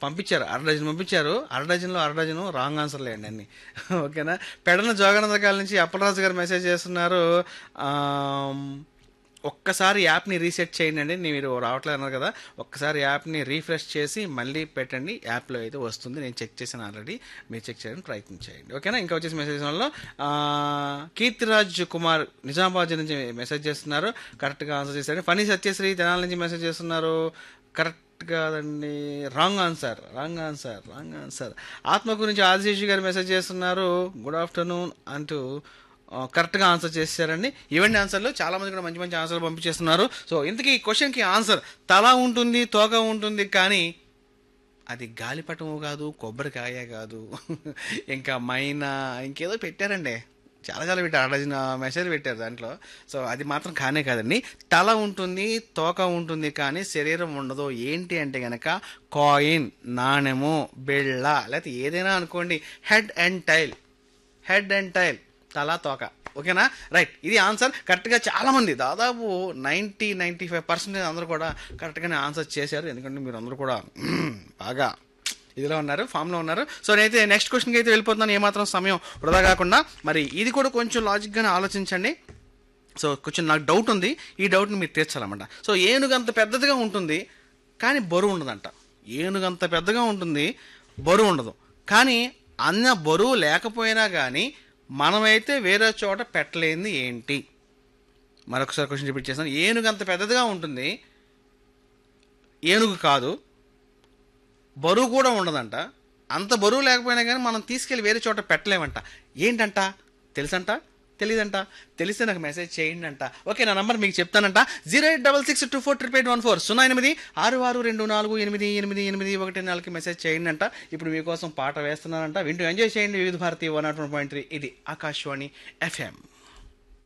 పంపించారు అర డజన్ పంపించారు అర డజన్లో అర డజను రాంగ్ ఆన్సర్లే అండి అన్ని ఓకేనా పెడన జోగానందకాల నుంచి అప్పలరాజు గారు మెసేజ్ చేస్తున్నారు ఆమ్, ఒక్కసారి యాప్ని రీసెట్ చేయండి అండి మీరు రావట్లేదు అన్నారు కదా ఒక్కసారి యాప్ని రీఫ్రెష్ చేసి మళ్ళీ పెట్టండి యాప్లో అయితే వస్తుంది నేను చెక్ చేశాను ఆల్రెడీ మీరు చెక్ చేయడానికి ప్రయత్నం చేయండి ఓకేనా ఇంకా వచ్చేసి మెసేజ్ వల్ల కీర్తిరాజ్ కుమార్ నిజామాబాద్ నుంచి మెసేజ్ చేస్తున్నారు కరెక్ట్గా ఆన్సర్ చేశారు ఫనీ సత్యశ్రీ తెనాల నుంచి మెసేజ్ చేస్తున్నారు కరెక్ట్ కాదండి wrong answer wrong answer wrong answer ఆత్మ గురించి ఆదిశేషి గారు మెసేజ్ చేస్తున్నారు గుడ్ ఆఫ్టర్నూన్ అంటూ ఆ, కరెక్ట్గా ఆన్సర్ చేశారండి ఇవన్నీ ఆన్సర్లు చాలా మంది కూడా మంచి మంచి ఆన్సర్లు పంపించేస్తున్నారు సో ఇంతకీ ఈ క్వశ్చన్కి ఆన్సర్ తల ఉంటుంది తోక ఉంటుంది కానీ అది గాలిపటము కాదు కొబ్బరికాయ కాదు ఇంకా మైనా ఇంకేదో పెట్టారండి చాలా చాలా పెట్టారు డజన్ మెసేజ్ పెట్టారు దాంట్లో సో అది మాత్రం కానే కాదండి తల ఉంటుంది తోక ఉంటుంది కానీ శరీరం ఉండదు ఏంటి అంటే గనక కాయిన్ నాణెము బిళ్ళ లేకపోతే ఏదైనా అనుకోండి head and tail head and tail తల తోక ఓకేనా రైట్ ఇది ఆన్సర్ కరెక్ట్గా చాలా మంది దాదాపు నైంటీ నైంటీ ఫైవ్ పర్సెంటేజ్ అందరూ కూడా కరెక్ట్గానే ఆన్సర్ చేశారు ఎందుకంటే మీరు అందరూ కూడా మ్మ్, బాగా ఇదిలో ఉన్నారు ఫామ్లో ఉన్నారు సో నేనైతే నెక్స్ట్ క్వశ్చన్కి అయితే వెళ్ళిపోతున్నాను ఏమాత్రం సమయం వృధా కాకుండా మరి ఇది కూడా కొంచెం లాజిక్గానే ఆలోచించండి సో కొంచెం నాకు డౌట్ ఉంది ఈ డౌట్ని మీరు తీర్చాలన్నమాట సో ఏనుగు అంత పెద్దదిగా ఉంటుంది కానీ బరువు ఉండదంట ఏనుగు అంత పెద్దగా ఉంటుంది బరువు ఉండదు కానీ అన్న బరువు లేకపోయినా కానీ మనమైతే వేరే చోట పెట్టలేనిది ఏంటి మరొకసారి క్వశ్చన్ రిపీట్ చేస్తాను ఏనుగు అంత పెద్దదిగా ఉంటుంది ఏనుగు కాదు బరువు కూడా ఉండదంట అంత బరువు లేకపోయినా కానీ మనం తీసుకెళ్ళి వేరే చోట పెట్టలేమంట ఏంటంట తెలుసంట తెలీదంట తెలిస్తే నాకు మెసేజ్ చేయండి అంట ఓకే నా నంబర్ మీకు చెప్తానంట zero eight double six two four triple eight one four సున్నా ఎనిమిది ఆరు ఆరు రెండు నాలుగు ఎనిమిది ఎనిమిది ఎనిమిది ఒకటి నాలుగుకి మెసేజ్ చేయండి అంట ఇప్పుడు మీకోసం పాట వేస్తున్నానంట వింటూ ఎంజాయ్ చేయండి Vividh Bharati one not one point three ఇది ఆకాశవాణి ఎఫ్ఎం